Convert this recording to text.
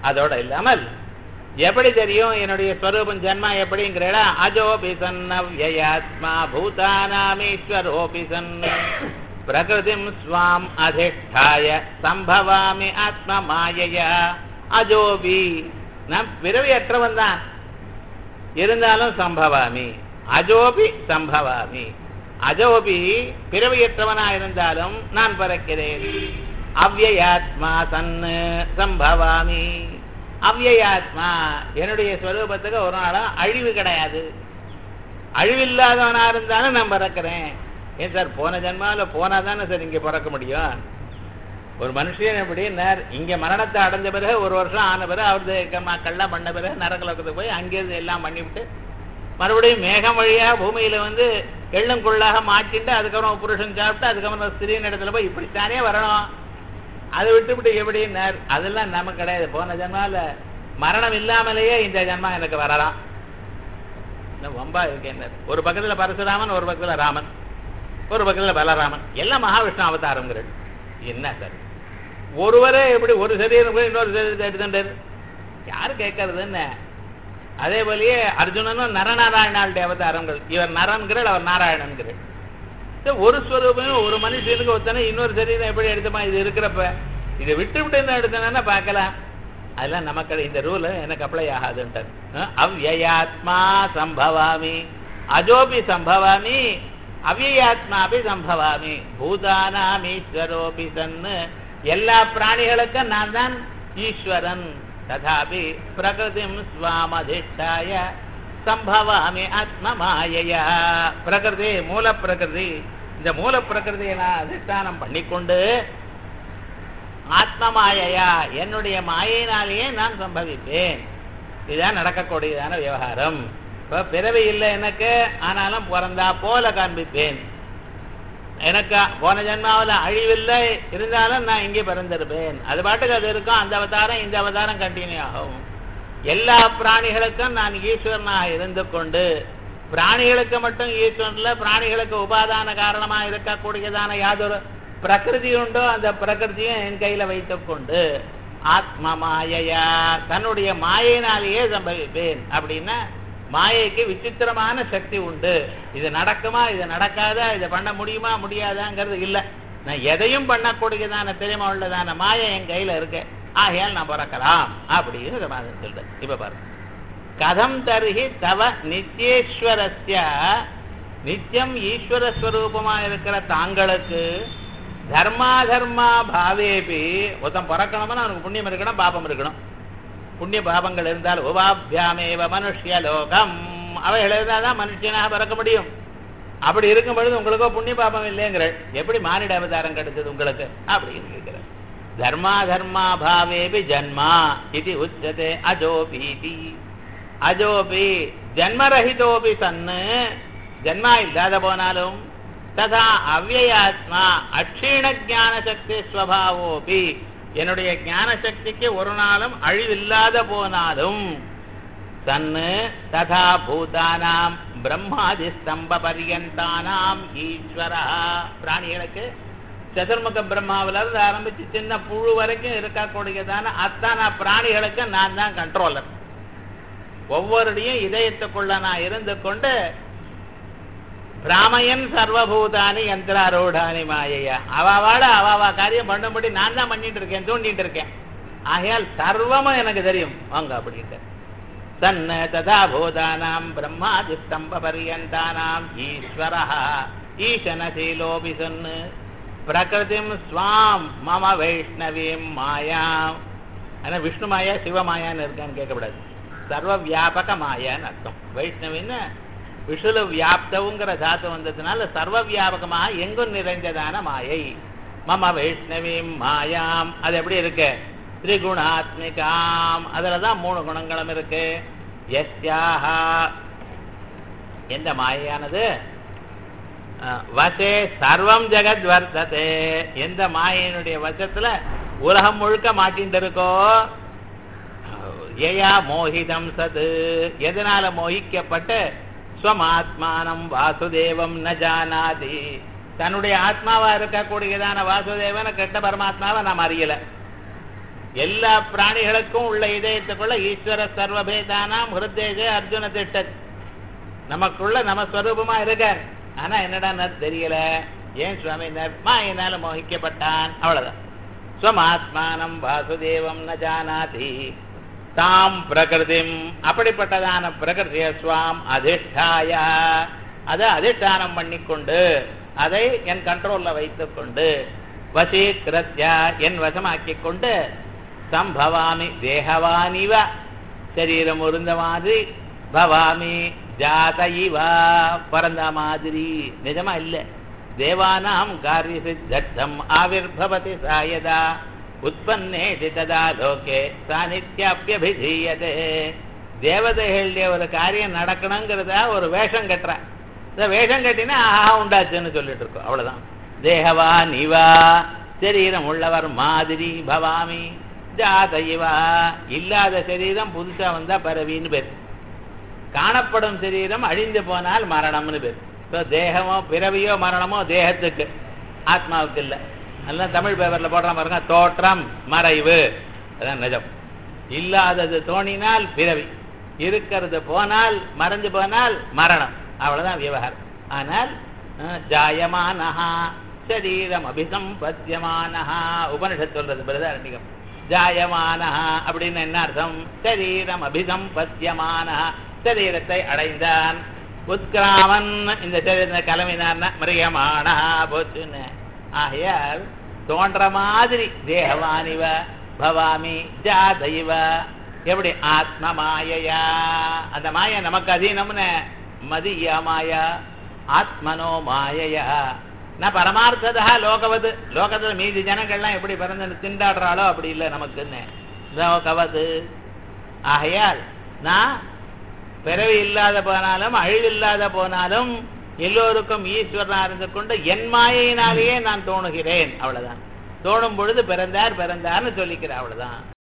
அதோட இல்லாமல் எப்படி தெரியும் என்னுடைய ஸ்வரூபம் ஜன்மா எப்படிங்கிற அஜோபி சன்னவ்யாத்மா பூதானாமீஸ்வரோபி சன் பிரகிருதிம் ஸ்வாம் அதிஷ்டாய சம்பவாமி ஆத்ம மாயையா அஜோபி நான் பிறவியற்றவன் தான் இருந்தாலும் சம்பவாமி அஜோபி சம்பவாமி அஜோபி பிறவியற்றவனா இருந்தாலும் நான் பிறக்கிறேன் அவ்யயாத்மா தன்னு சம்பவாமி அவ்யயாத்மா என்னுடைய ஸ்வரூபத்துக்கு ஒரு நாளும் அழிவு கிடையாது அழிவில்லாதவனா இருந்தாலும் நான் பிறக்கிறேன் ஏன் சார் போன ஜென்மாவில் போனா தானே சார் இங்க பிறக்க முடியும் ஒரு மனுஷன் எப்படின்னார் இங்க மரணத்தை அடைஞ்ச பிறகு ஒரு வருஷம் ஆன பிறகு அவரது கர்மாக்கள்லாம் பண்ண பிறகு நரகலோகத்துக்கு போய் அங்கிருந்து எல்லாம் பண்ணிவிட்டு மறுபடியும் மேகம் வழியா பூமியில வந்து எள்ளும் கொள்ளாக மாட்டிட்டு அதுக்கப்புறம் புருஷன் சாப்பிட்டு அதுக்கப்புறம் ஸ்திரீன் இடத்துல போய் இப்படித்தானே வரணும் அதை விட்டுவிட்டு எப்படின்னார் அதெல்லாம் நமக்கு கிடையாது போன ஜென்மால மரணம் இல்லாமலேயே இந்த ஜென்மா எனக்கு வரலாம் இன்னும் வம்பா இருக்கேன் ஒரு பக்கத்துல பரசுராமன் ஒரு பக்கத்துல ராமன் ஒரு பக்கத்துல பலராமன் எல்லாம் மகாவிஷ்ணு அவதாரங்கிறது என்ன சார் ஒருவரே எப்படி ஒரு சரீரம் போய் இன்னொரு சரீரத்தை எடுத்துட்டாரு யாரு கேட்கறது என்ன அதே போலயே அர்ஜுனனும் நரநாராயணாளுடைய அவதாரங்கள் இவர் நரன்கிறார் அவர் நாராயணன்கிறார் சரி, ஒரு ஸ்வரூபம் ஒரு மனுஷனுக்கு ஒருத்தனை இன்னொரு சரீரம் எப்படி எடுத்துமா இது இருக்கிறப்ப இதை விட்டு விட்டு என்ன எடுத்தனா பார்க்கலாம் அதெல்லாம் நமக்கு இந்த ரூல் எனக்கு அப்ளை ஆகாதுன்ட்டார் அஹ், அவ்யயாத்மா சம்பவாமி அஜோபி சம்பவாமி அவ்யயாத்மாபி சம்பவாமி பூதானாம் ஈஸ்வரோபி சன்னு எல்லா பிராணிகளுக்கும் நான் தான் ஈஸ்வரன் ததாபி பிரகிருதிம் ஸ்வாமதிஷ்டாய சம்பவாமி ஆத்ம மாயையா பிரகிருதி மூல பிரகிருதி இந்த மூல பிரகிருதியை நான் அதிஷ்டானம் பண்ணிக்கொண்டு ஆத்ம மாயையா என்னுடைய மாயினாலேயே நான் சம்பவிப்பேன் இதுதான் நடக்கக்கூடியதான விவகாரம் இப்ப பிறவி இல்லை எனக்கு ஆனாலும் பிறந்தா போல காண்பிப்பேன் எனக்கு போன ஜென்மாவில் அழிவில்லை இருந்தாலும் நான் இங்கே பிறந்திருப்பேன் அது பாட்டுக்கு அது இருக்கும் அந்த அவதாரம் இந்த அவதாரம் கண்டினியூ ஆகும் எல்லா பிராணிகளுக்கும் நான் ஈஸ்வரனாக இருந்து கொண்டு பிராணிகளுக்கு மட்டும் ஈஸ்வரன்ல பிராணிகளுக்கு உபாதான காரணமா இருக்கக்கூடியதான யாதொரு பிரகிருதி உண்டோ அந்த பிரகிருதியும் என் கையில வைத்துக் கொண்டு ஆத்ம மாயையா தன்னுடைய மாயினாலேயே சம்பவிப்பேன் அப்படின்னா மாயைக்கு விசித்திரமான சக்தி உண்டு இது நடக்குமா இது நடக்காதா இதை பண்ண முடியுமா முடியாதாங்கிறது இல்ல நான் எதையும் பண்ணக்கூடியதான தெரியுமா உள்ளதான மாயை என் கையில இருக்கு ஆகையால் நான் பிறக்கலாம் அப்படின்னு சமாதானம் சொல்றேன் இப்ப பாருங்க கதம் தருகி தவ நித்யேஸ்வரஸ்ய நித்தியம் ஈஸ்வர ஸ்வரூபமா இருக்கிற தாங்களுக்கு தர்மா தர்மா பாவேபி ஒருத்தன் பிறக்கணும்னா அவனுக்கு புண்ணியம் இருக்கணும் பாபம் இருக்கணும் புண்ணிய பாபங்கள் இருந்தால் உபாபியாமேவ மனுஷ்ய லோகம் அவைகள் இருந்தால் தான் மனுஷனாக பிறக்க முடியும் அப்படி இருக்கும் பொழுது உங்களுக்கோ புண்ணிய பாபம் இல்லைங்கிற எப்படி மானிட அவதாரம் கிடைச்சது உங்களுக்கு அப்படின்னு கேட்கிற தர்மா தர்மா பாவேபி ஜன்மா இது உச்சதே அஜோபீதி அஜோபி ஜன்மரஹிதோபி சன்னு ஜன்மா இல்லாத போனாலும் ததா அவ்வயாத்மா அக்ஷீண ஜான சக்தி ஸ்வபாவோபி என்னுடைய ஞான சக்திக்கு ஒரு நாளும் அழிவில்லாத போனாலும் தன்னு ததா பூதானாம் பிரம்மாதி ஸ்தம்ப பரியந்தானாம் ஈஸ்வரா பிராணிகளுக்கு சதுர்முக பிரம்மாவில இருந்து ஆரம்பிச்சு சின்ன புழு வரைக்கும் இருக்கக்கூடியதான அத்தனை பிராணிகளுக்கு நான் தான் கண்ட்ரோலர் ஒவ்வொருடையும் இதயத்துக்குள்ள நான் இருந்து கொண்டு பிராமயன் சர்வபூதானி யந்திராரூடானி மாயையா அவாவாட அவாவா காரியம் பண்ணும்படி நான் தான் பண்ணிட்டு இருக்கேன் தூண்டிட்டு இருக்கேன் ஆகையால் சர்வமும் எனக்கு தெரியும் வாங்க அப்படின்ட்டு தன்ன ததா பூதானாம் பிரம்மாதி ஸ்தம்ப பரியந்தானாம் ஈஸ்வரா ஈசனசீலோபி சொன்னு பிரகிருதிம் ஸ்வாம் மம வைஷ்ணவீம் மாயாம் ஆனா விஷ்ணு மாயா சிவமாயான்னு இருக்கான்னு கேட்கக்கூடாது சர்வ வியாபக மாயான்னு அர்த்தம் வைஷ்ணவின்னு விஷுல வியாப்தவுங்கிற தாத்து வந்ததுனால சர்வ வியாபகமாக எங்கும் நிறைந்ததான மாயை மம வைஷ்ணவீம் மாயாம் அது எப்படி இருக்கு திரிகுணாத்மிகாம் அதுல தான் மூணு குணங்களும் இருக்கு எஸ்யாஹா எந்த மாயானது அஹ், வசே சர்வம் ஜெகத் வர்த்ததே எந்த மாயினுடைய வசத்துல உலகம் முழுக்க மாட்டின்னு இருக்கோ ஏயா மோகிதம் சது எதனால மோகிக்கப்பட்டு ஸ்வமாத்மானம் வாசுதேவம் ந ஜானாதி தன்னுடைய ஆத்மாவா இருக்கக்கூடியதான வாசுதேவன கெட்ட பரமாத்மாவை நாம் அறியல எல்லா பிராணிகளுக்கும் உள்ள இதயத்துக்குள்ள ஈஸ்வர சர்வபேதானாம் ஹிருதேஜ அர்ஜுன திட்டத் நமக்குள்ள நம்ம ஸ்வரூபமா இருக்கார் ஆனா என்னடா தெரியல ஏன் சுவாமி மாயினால மோகிக்கப்பட்டான் அவ்வளவுதான் ஸ்வமாத்மானம் வாசுதேவம் ந ஜானாதி தாம் பிரகிருதிம் அப்படிப்பட்டதான பிரகிருதிய சுவாம் அதிஷ்டாய அதை அதிஷ்டானம் பண்ணிக்கொண்டு அதை என் கண்ட்ரோல்ல வைத்துக் கொண்டு வசீகிருத்யா என் வசமாக்கிக் கொண்டு சம்பவாமி தேகவானிவ சரீரம் உருந்த மாதிரி பவாமி ஜாத இவா பிறந்த மாதிரி நிஜமா இல்ல தேவானாம் காரிய சித்தம் ஆவிர்பவதி சாயதா உற்பத்தேதி ததா லோகே சாநித்யாபியபிதீயதே தேவதைகளுடைய ஒரு காரியம் நடக்கணுங்கிறதா ஒரு வேஷம் கட்டுறா இந்த வேஷம் கட்டினா ஆஹா உண்டாச்சுன்னு சொல்லிட்டு இருக்கோம் அவ்வளவுதான் தேகவா நிவா சரீரம் உள்ளவர் மாதிரி பவாமி ஜாத இவா இல்லாத சரீரம் புதுசா வந்தா பரவின்னு பேர் காணப்படும் சரீரம் அழிந்து போனால் மரணம்னு பேர் ஸோ தேகமோ பிறவியோ மரணமோ தேகத்துக்கு ஆத்மாவுக்கு இல்லை எல்லாம் தமிழ் பேப்பர்ல போடுற பாருங்க தோற்றம் மறைவு அதான் நிஜம் இல்லாதது தோணினால் பிறவி இருக்கிறது போனால் மறைஞ்சு போனால் மரணம் அவ்வளவுதான் விவகாரம் ஆனால் ஜாயமானஹா சரீரம் அபிசம்பத்தியமானஹா உபனிஷத் சொல்றது பிரதாரண்யம் ஜாயமானஹா அப்படின்னு என்ன அர்த்தம் சரீரம் அபிசம்பத்தியமானஹா சரீரத்தை அடைந்தான் உத்கிராமன் இந்த சரீரத்தை கிளம்பினார்னா மிருகமானா போச்சுன்னு ஆகையால் தோன்ற மாதிரி தேகவானிவ பவாமி ஜாதைவ எப்படி ஆத்ம மாயையா அந்த மாய நமக்கு அதீனம்னு மதிய மாயா ஆத்மனோ மாயையா நான் பரமார்த்ததா லோகவது லோகத்துல மீதி ஜனங்கள்லாம் எப்படி பிறந்து திண்டாடுறாளோ அப்படி இல்லை நமக்குன்னு லோகவது ஆகையால் நான் பிறவி இல்லாத போனாலும் அழிவில்லாத போனாலும் எல்லோருக்கும் ஈஸ்வரனா இருந்து கொண்டு என் மாயினாலேயே நான் தோணுகிறேன் அவ்வளவுதான் தோணும் பொழுது பிறந்தார் பிறந்தார்னு சொல்லிக்கிறேன் அவ்வளவுதான்